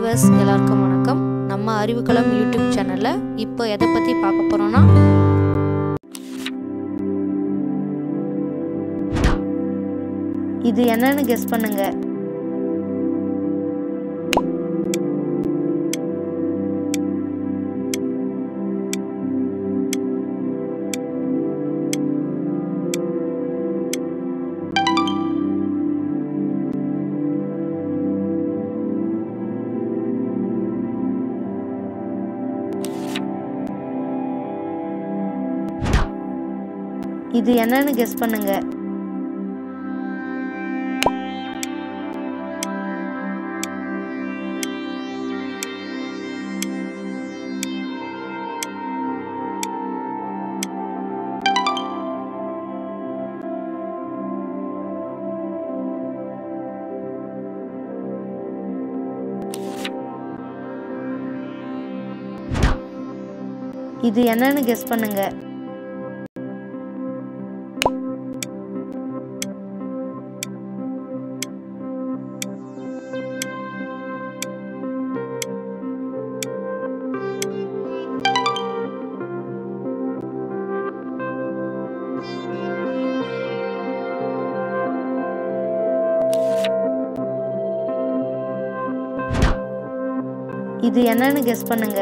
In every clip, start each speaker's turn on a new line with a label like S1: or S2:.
S1: viewers எல்லாருக்கும் வணக்கம் நம்ம அறிவுக்களம் யூடியூப் சேனலில் இப்போ எதை பற்றி பார்க்க போகிறோன்னா இது என்னன்னு கெஸ் பண்ணுங்க இது என்னன்னு கெஸ் பண்ணுங்க இது என்னன்னு கெஸ் பண்ணுங்க இது என்னன்னு கெஸ் பண்ணுங்க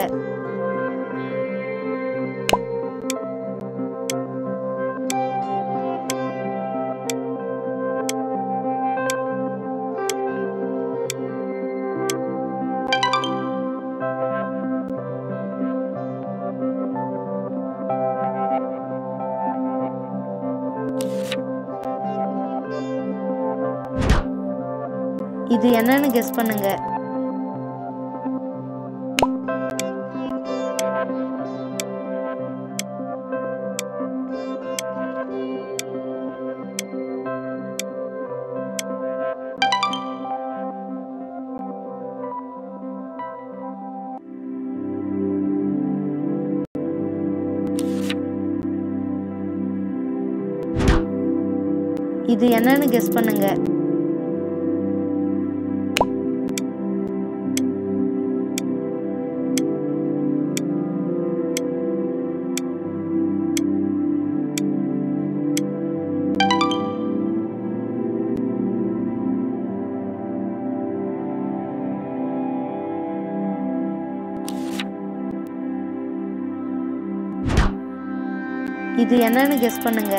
S1: இது என்னன்னு கெஸ் பண்ணுங்க இது என்னன்னு கெஸ் பண்ணுங்க இது என்னன்னு கெஸ் பண்ணுங்க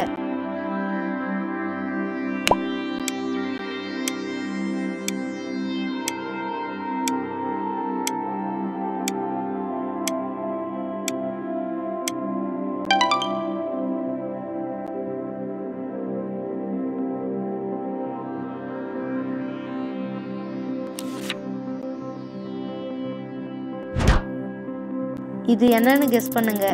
S1: இது என்னன்னு கெஸ் பண்ணுங்க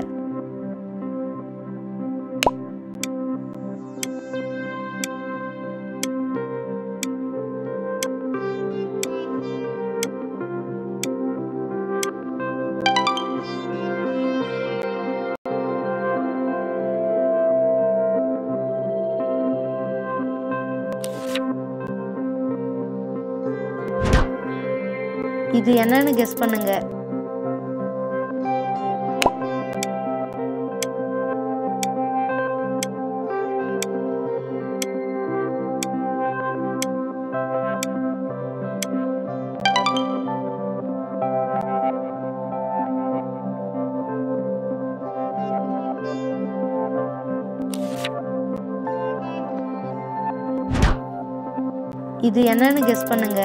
S1: இது என்னன்னு கெஸ் பண்ணுங்க இது என்னன்னு கெஸ் பண்ணுங்க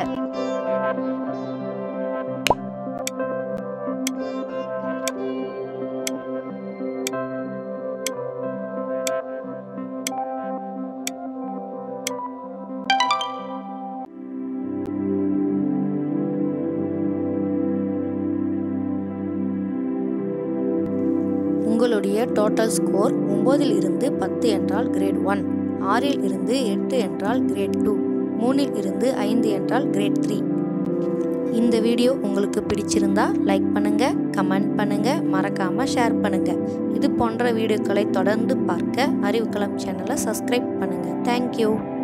S1: உங்களுடைய டோட்டல் ஸ்கோர் ஒம்போதில் இருந்து பத்து என்றால் கிரேட் ஒன் ஆறில் இருந்து எட்டு என்றால் கிரேட் டூ மூணில் இருந்து ஐந்து என்றால் கிரேட் த்ரீ இந்த வீடியோ உங்களுக்கு பிடிச்சிருந்தா லைக் பண்ணுங்க கமெண்ட் பண்ணுங்க மறக்காம ஷேர் பண்ணுங்க இது போன்ற வீடியோக்களை தொடர்ந்து பார்க்க அறிவுக்களம் சேனலை சப்ஸ்கிரைப் பண்ணுங்க தேங்க்யூ